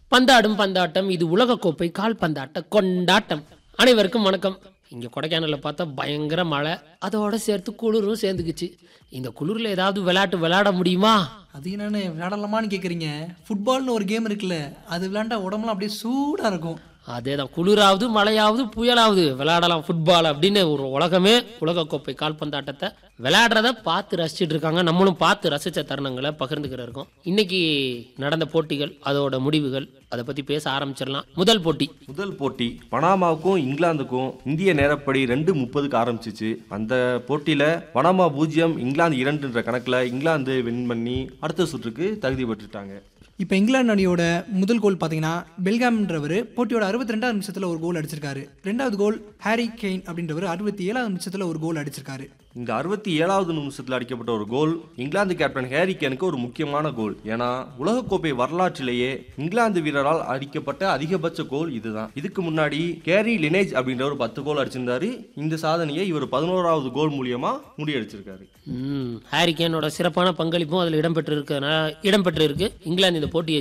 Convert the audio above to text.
பந்தாடும் பந்தாட்டம் இது உலகக்கோப்பை கால் பந்தாட்ட கொண்டாட்டம் அனைவருக்கும் வணக்கம் இங்க கொடைக்கானல்ல பார்த்தா பயங்கர மழை அதோட சேர்த்து குளிரும் சேர்ந்துக்குச்சு இந்த குளிர்ல ஏதாவது விளையாட்டு விளையாட முடியுமா அது என்னன்னு விளையாடலாமான்னு கேட்குறீங்க ஃபுட்பால்னு ஒரு கேம் இருக்குல்ல அது விளையாண்டா உடம்புலாம் அப்படியே சூடாக இருக்கும் அதேதான் குளிராவது மழையாவது புயலாவது விளையாடலாம் ஃபுட்பால் அப்படின்னு ஒரு உலகமே உலகக்கோப்பை கால்பந்தாட்டத்தை விளையாடுறத பார்த்து ரசிச்சிட்டு இருக்காங்க நம்மளும் பார்த்து ரசிச்ச தருணங்களை பகிர்ந்துக்கிற இருக்கோம் இன்னைக்கு நடந்த போட்டிகள் அதோட முடிவுகள் அதை பத்தி பேச ஆரம்பிச்சிடலாம் முதல் போட்டி முதல் போட்டி பனாமாவுக்கும் இங்கிலாந்துக்கும் இந்திய நேரப்படி ரெண்டு முப்பதுக்கு ஆரம்பிச்சிச்சு அந்த போட்டியில பனாமா பூஜ்ஜியம் இங்கிலாந்து இரண்டுன்ற கணக்குல இங்கிலாந்து வின் பண்ணி அடுத்த சுற்றுக்கு தகுதி பெற்றுட்டாங்க இப்போ இங்கிலாந்து அணியோட முதல் கோல் பார்த்தீங்கன்னா பெல்காம்ன்றவர் போட்டியோட அறுபத்தி ரெண்டாவது நிமிஷத்தில் ஒரு கோல் அடிச்சிருக்காரு ரெண்டாவது கோல் ஹாரி கெயின் அப்படின்றவர் அறுபத்தி ஏழாவது நிமிஷத்தில் ஒரு கோல் அடிச்சிருக்காரு இந்த அறுபத்தி ஏழாவது நிமிஷத்தில் அடிக்கப்பட்ட ஒரு கோல் இங்கிலாந்து கேப்டன் ஹேரி கேனுக்கு ஒரு முக்கியமான கோல் ஏன்னா உலகக்கோப்பை வரலாற்றிலேயே இங்கிலாந்து வீரரால் அடிக்கப்பட்ட அதிகபட்ச கோல் இதுதான் இதுக்கு முன்னாடி கேரி லினேஜ் அப்படின்ற ஒரு பத்து கோல் அடிச்சிருந்தாரு இந்த சாதனையை இவர் பதினோராவது கோல் மூலியமா முறியடிச்சிருக்காரு ம் ஹாரிகேனோட சிறப்பான பங்களிப்பும் அதில் இடம்பெற்று இருக்கு இடம்பெற்று இருக்கு இங்கிலாந்து இந்த போட்டியை